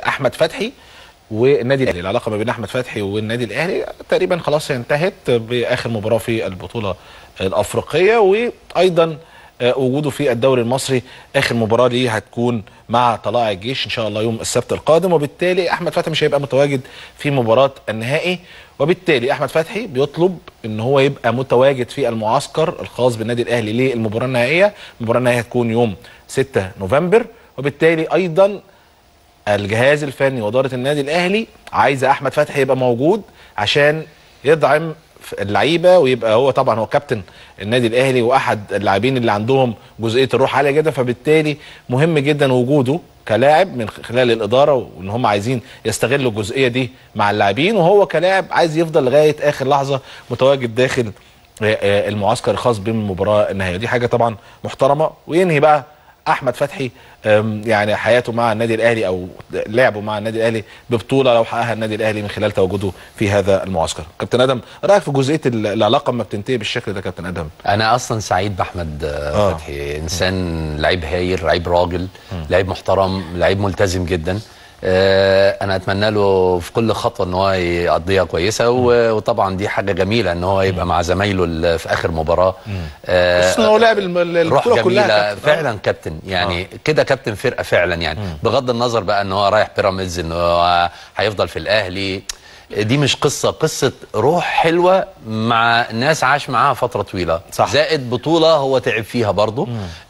احمد فتحي والنادي الاهلي العلاقه ما بين احمد فتحي والنادي الاهلي تقريبا خلاص انتهت باخر مباراه في البطوله الافريقيه وايضا آه، وجوده في الدوري المصري اخر مباراه ليه هتكون مع طلائع الجيش ان شاء الله يوم السبت القادم وبالتالي احمد فتحي مش هيبقى متواجد في مباراه النهائي وبالتالي احمد فتحي بيطلب ان هو يبقى متواجد في المعسكر الخاص بالنادي الاهلي للمباراه النهائيه المباراه النهائيه هتكون يوم 6 نوفمبر وبالتالي ايضا الجهاز الفني واداره النادي الاهلي عايزه احمد فتحي يبقى موجود عشان يدعم اللعيبه ويبقى هو طبعا هو كابتن النادي الاهلي واحد اللاعبين اللي عندهم جزئيه الروح عاليه جدا فبالتالي مهم جدا وجوده كلاعب من خلال الاداره وان هم عايزين يستغلوا الجزئيه دي مع اللاعبين وهو كلاعب عايز يفضل لغايه اخر لحظه متواجد داخل آه، آه، المعسكر الخاص بالمباراه النهائيه دي حاجه طبعا محترمه وينهي بقى احمد فتحي أم، يعني حياته مع النادي الاهلي او لعبه مع النادي الاهلي ببطوله لو حققها النادي الاهلي من خلال تواجده في هذا المعسكر كابتن ادم رايك في جزئيه ال- العلاقه لما بتنتهي بالشكل ده كابتن ادم انا اصلا سعيد باحمد آه. آه. فتحي انسان لعيب هايل لعيب راجل لعيب محترم لعيب ملتزم جدا آه، انا اتمنى له في كل خطوه ان هو يقضيها كويسه و- وطبعا دي حاجه جميله ان هو يبقى مع زمايله ال- في اخر مباراه آه، خصوصا هو لعب الم- روح البطوله كلها جميله كابتن. آه. فعلا كابتن يعني كده كابتن فرقه فعلا يعني بغض النظر بقى ان هو رايح بيراميدز ان هو هيفضل في الاهلي دي مش قصه قصه روح حلوه مع ناس عاش معاها فتره طويله صح. زائد بطوله هو تعب فيها برضه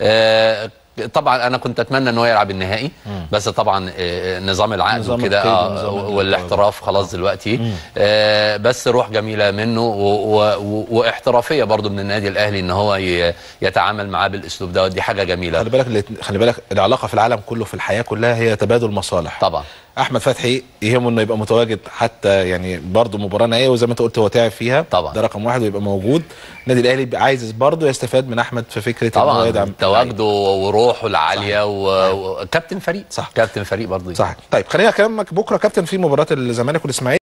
آه طبعا انا كنت اتمنى ان هو يلعب النهائي بس طبعا آه، نظام العقد نظام وكده القيد آه ونظام ال- والاحتراف خلاص دلوقتي آه بس روح جميله منه و و و واحترافيه برضه من النادي الاهلي ان هو ي- يتعامل معاه بالاسلوب ده ودي حاجه جميله خلي بالك الاتنين- خلي بالك العلاقه في العالم كله في الحياه كلها هي تبادل مصالح طبعا احمد فتحي يهمه انه يبقى متواجد حتى يعني برضه مباراه نهائيه وزي ما انت قلت هو تعب فيها طبعا. ده رقم واحد ويبقى موجود النادي الاهلي بيبقى عايز برضه يستفاد من احمد في فكره ان هو طبعا يدعم تواجده وروحه العاليه و- وكابتن فريق صح. كابتن فريق برضه صح طيب خلينا اكلمك بكره كابتن في مباراه الزمالك والاسماعيلي